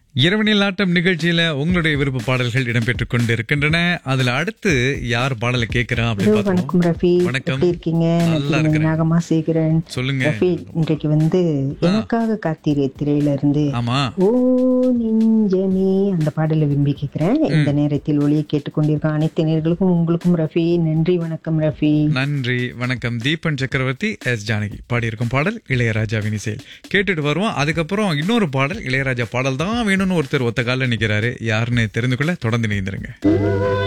இரவனில் ஆட்டம் நிகழ்ச்சியில உங்களுடைய விருப்ப பாடல்கள் இடம்பெற்றுக் கொண்டு இருக்கின்றன அதுல அடுத்து யார் பாடலை கேட்கிறா அப்படின்னு ஹலோ வணக்கம் பார்த்தோம் ரஃபி வணக்கம். எப்படி இருக்கீங்க நல்லா நான் இருக்கிறேன். நாகமா சேகரன் சொல்லுங்க ரஃபி இன்றைக்கு வந்து எனக்காக காத்திரே திரையில இருந்து ஆமா ஓ நெஞ்சமே அந்த பாடலை விரும்பி கேட்கிறேன் இந்த நேரத்தில் ஒளியை கேட்டுக்கொண்டிருக்க அனைத்து நேர்களுக்கும் உங்களுக்கும் ரஃபி நன்றி வணக்கம் ரஃபி நன்றி வணக்கம் தீபன் சக்கரவர்த்தி எஸ் ஜானகி பாடியிருக்கும் பாடல் இளையராஜாவின் இசையில் கேட்டுட்டு வருவோம் அதுக்கப்புறம் இன்னொரு பாடல் இளையராஜா பாடல் தான் வேணும்னு ஒருத்தர் ஒத்த காலில் நிக்கிறாரு யாருன்னு தெரிந்து கொள்ள தொடர்ந்து நீந்திருங்க